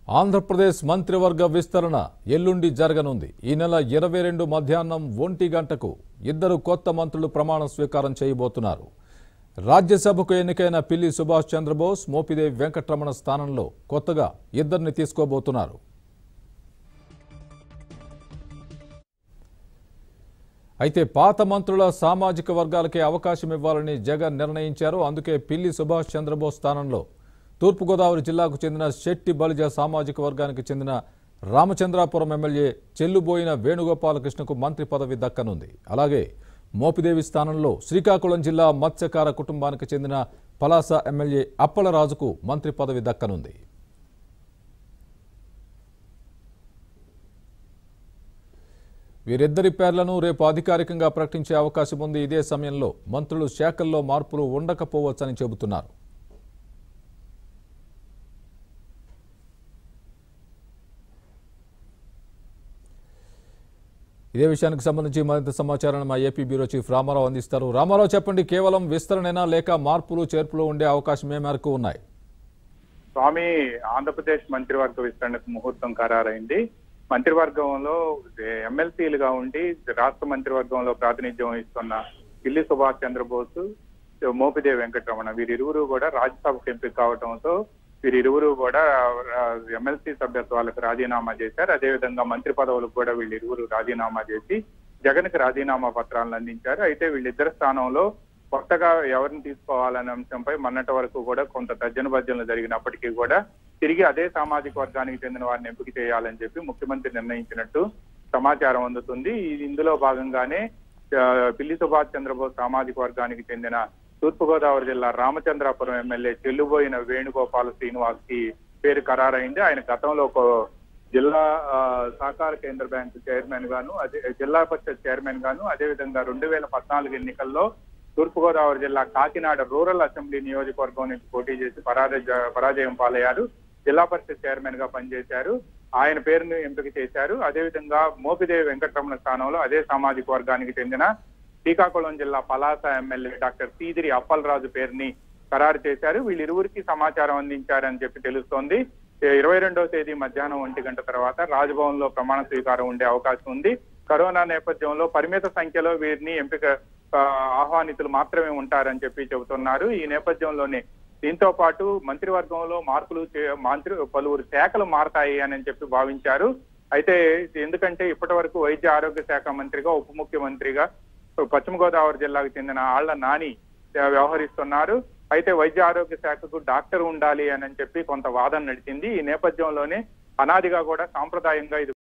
ఆంధ్రప్రదేశ్ మంత్రివర్గ విస్తరణ ఎల్లుండి జరగనుంది ఈ నెల ఇరవై రెండు మధ్యాహ్నం ఒంటి గంటకు ఇద్దరు కొత్త మంత్రులు ప్రమాణ స్వీకారం చేయబోతున్నారు రాజ్యసభకు ఎన్నికైన పిల్లి సుభాష్ చంద్రబోస్ మోపిదేవి వెంకటరమణ స్థానంలో కొత్తగా ఇద్దరిని తీసుకోబోతున్నారు అయితే పాత మంత్రుల సామాజిక వర్గాలకే అవకాశం ఇవ్వాలని జగన్ నిర్ణయించారు అందుకే పిల్లి సుభాష్ చంద్రబోస్ స్థానంలో తూర్పుగోదావరి జిల్లాకు చెందిన శెట్టి బలిజ సామాజిక వర్గానికి చెందిన రామచంద్రాపురం ఎమ్మెల్యే చెల్లుబోయిన వేణుగోపాలకృష్ణకు మంత్రి పదవి దక్కనుంది అలాగే మోపిదేవి స్థానంలో శ్రీకాకుళం జిల్లా మత్స్యకార కుటుంబానికి చెందిన పలాస ఎమ్మెల్యే అప్పలరాజుకు మంత్రి పదవి దక్కనుంది వీరిద్దరి పేర్లను రేపు అధికారికంగా ప్రకటించే అవకాశం ఉంది ఇదే సమయంలో మంత్రులు శాఖల్లో మార్పులు ఉండకపోవచ్చని చెబుతున్నారు ఇదే విషయానికి సంబంధించి మరింత సమాచారాన్ని మా ఏపీ బ్యూరో చీఫ్ రామారావు అందిస్తారు రామారావు చెప్పండి కేవలం విస్తరణైనా లేక మార్పులు చేర్పులు ఉండే అవకాశం ఏ మేరకు ఉన్నాయి స్వామి ఆంధ్రప్రదేశ్ మంత్రివర్గ విస్తరణకు ముహూర్తం ఖరారైంది మంత్రివర్గంలో ఎమ్మెల్సీలుగా ఉండి రాష్ట్ర మంత్రివర్గంలో ప్రాతినిధ్యం వహిస్తున్న పిల్లి సుభాష్ చంద్రబోస్ మోపిదేవి వెంకటరమణ వీరిరువురు కూడా రాజ్యసభకు ఎంపిక కావడంతో వీరిరువురు కూడా ఎమ్మెల్సీ సభ్యత్వాలకు రాజీనామా చేశారు అదేవిధంగా మంత్రి పదవులకు కూడా వీళ్ళిరువురు రాజీనామా చేసి జగన్ కి రాజీనామా పత్రాలను అందించారు అయితే వీళ్ళిద్దరి స్థానంలో కొత్తగా ఎవరిని తీసుకోవాలనే అంశంపై మొన్నటి వరకు కూడా కొంత తర్జన భర్జనలు జరిగినప్పటికీ కూడా తిరిగి అదే సామాజిక వర్గానికి చెందిన వారిని ఎంపిక చేయాలని చెప్పి ముఖ్యమంత్రి నిర్ణయించినట్టు సమాచారం అందుతుంది ఇది ఇందులో భాగంగానే ఆ, పిల్లి సుభాష్ చంద్రబోస్ సామాజిక వర్గానికి చెందిన తూర్పుగోదావరి జిల్లా రామచంద్రాపురం ఎమ్మెల్యే చెల్లుబోయిన వేణుగోపాల శ్రీనివాస్ కి పేరు ఖరారైంది ఆయన గతంలో ఒక జిల్లా ఆ, సహకార కేంద్ర బ్యాంకు చైర్మన్ గాను అదే జిల్లా పరిషత్ చైర్మన్ గాను అదేవిధంగా రెండు వేల పద్నాలుగు ఎన్నికల్లో తూర్పుగోదావరి జిల్లా కాకినాడ రూరల్ అసెంబ్లీ నియోజకవర్గం నుంచి పోటీ చేసి పరాజయ పరాజయం పాలయ్యారు జిల్లా పరిషత్ చైర్మన్ గా పనిచేశారు ఆయన పేరును ఎంపిక చేశారు అదేవిధంగా మోపిదేవి వెంకటరమణ స్థానంలో అదే సామాజిక వర్గానికి చెందిన శ్రీకాకుళం జిల్లా పలాస ఎమ్మెల్యే డాక్టర్ సీదిరి అప్పలరాజు పేరుని ఖరారు చేశారు వీళ్ళిరువురికి సమాచారం అందించారని చెప్పి తెలుస్తోంది ఇరవై రెండవ తేదీ మధ్యాహ్నం ఒంటి గంట తర్వాత రాజ్భవన్ లో ప్రమాణ స్వీకారం ఉండే అవకాశం ఉంది కరోనా నేపథ్యంలో పరిమిత సంఖ్యలో వీరిని ఎంపిక ఆ, ఆహ్వానితులు మాత్రమే ఉంటారని చెప్పి చెబుతున్నారు ఈ నేపథ్యంలోనే దీంతో పాటు మంత్రివర్గంలో మార్పులు చే- మంత్రి పలువురు శాఖలు మారతాయి అని చెప్పి భావించారు అయితే ఎందుకంటే ఇప్పటి వరకు వైద్య ఆరోగ్య శాఖ మంత్రిగా ఉప ముఖ్యమంత్రిగా పశ్చిమ గోదావరి జిల్లాకు చెందిన ఆళ్ల నాని ఆ, వ్యవహరిస్తున్నారు అయితే వైద్య ఆరోగ్య శాఖకు డాక్టర్ ఉండాలి అని చెప్పి కొంత వాదన నడిచింది ఈ నేపథ్యంలోనే అనాదిగా కూడా సాంప్రదాయంగా ఇది